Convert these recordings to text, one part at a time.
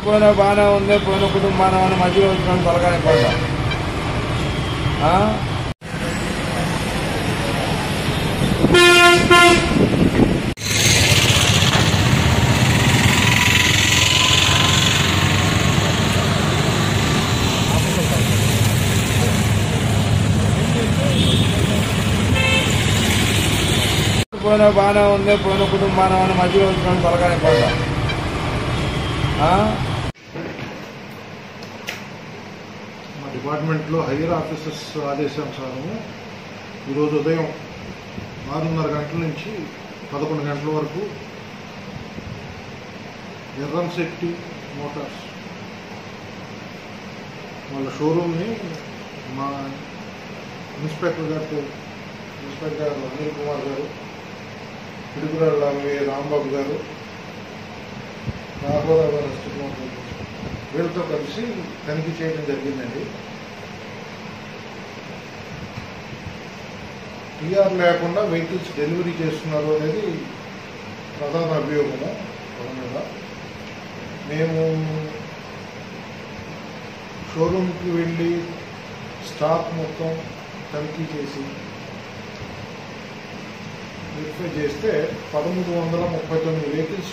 పోయిన బాగానే ఉంది పోయిన కుటుంబాన మధ్యలో వచ్చిన తొలగానే పడ్డా ఆ? పోయిన బాగానే ఉంది పోయిన కుటుంబాన మధ్యలో వచ్చిన తొలగానే పడ్డా ఆ? మా డిపార్ట్మెంట్లో హైయర్ ఆఫీసర్స్ ఆదేశానుసారము ఈరోజు ఉదయం ఆరున్నర గంటల నుంచి పదకొండు గంటల వరకు ఎర్రం శెట్టి మోటార్స్ వాళ్ళ షోరూమ్ని మా ఇన్స్పెక్టర్ గారు ఇన్స్పెక్టర్ గారు అనిల్ కుమార్ గారు పిడుగురాళ్ళ రాంబాబు గారు రాఘవరావు గారు అసిస్టెంట్ కుమార్ గారు వీళ్ళతో కలిసి తనిఖీ చేయడం జరిగిందండి టీఆర్ లేకుండా వెహికల్స్ డెలివరీ చేస్తున్నారు అనేది ప్రధాన అభియోగము వాళ్ళ మీద మేము షోరూమ్కి వెళ్ళి స్టాక్ మొత్తం తనిఖీ చేసి వెరిఫై చేస్తే పదమూడు వందల ముప్పై తొమ్మిది వెహికల్స్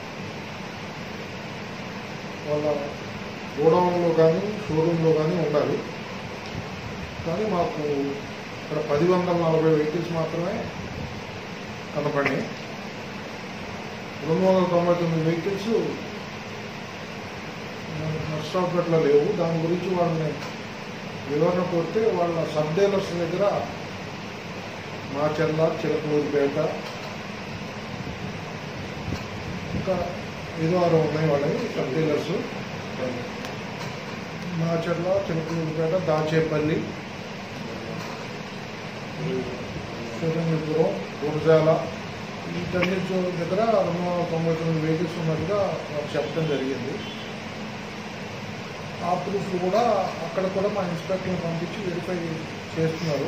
వాళ్ళ గోడౌన్లో కానీ షోరూంలో కానీ ఉండాలి కానీ మాకు ఇక్కడ పది వందల నలభై వెహికల్స్ మాత్రమే కనపడి రెండు వందల తొంభై తొమ్మిది వెహికల్స్ నర్సాపేటలో లేవు దాని గురించి వాళ్ళని వివరణ కోరితే వాళ్ళ సబ్ డీలర్స్ దగ్గర మాచెల్ల చిలకలూరిపేట ఇంకా ఏదో ఆరు ఉన్నాయి వాళ్ళవి సబ్ డీలర్స్ మాచర్ల చిలకలూరిపేట దాచేపల్లి శ్రీరంగపురం గురజాల వీటన్నిటి దగ్గర రెండు వందల తొంభై తొమ్మిది వెహికల్స్ ఉన్నట్టుగా వాళ్ళు చెప్పడం జరిగింది ఆ ప్రూఫ్ కూడా అక్కడ కూడా మా ఇన్స్పెక్టర్ని పంపించి వెరిఫై చేస్తున్నారు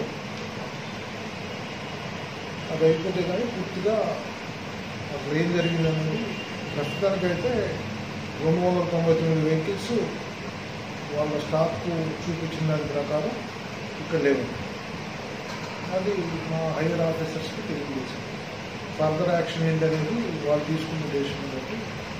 అది అయిపోతే కానీ పూర్తిగా అసలు ఏం జరిగిందనేది ప్రస్తుతానికైతే రెండు వందల తొంభై తొమ్మిది వెహికల్స్ వాళ్ళ స్టాక్ చూపించిన దాని ప్రకారం ఇక్కడ లేవు అది మా హైయర్ ఆఫీసర్స్కి తెలియజేసింది ఫర్దర్ యాక్షన్ ఏంటనేది వాళ్ళు తీసుకున్న డెసిషన్ బట్టి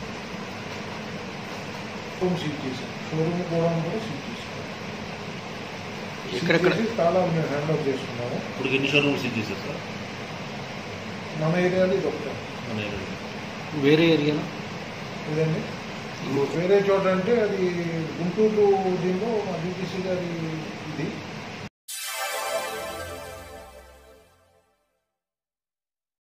హోమ్ సీట్ చేశాం షోరూమ్ కూడా కూడా సీట్ చేసాం ఎక్కడెక్కడ? సీట్ చేసి తాళాలు మేము హ్యాండ్ ఓవర్ చేసుకున్నాము ఇప్పుడు ఎన్ని షోరూమ్స్ సీజ్ చేశారు సార్ మన ఏరియాలో ఇది ఒకటే మన ఏరియాలో. వేరే ఏరియా ఇదండి వేరే చోట అంటే అది గుంటూరు దీనిలో మా డీటీసీ గారి ఇది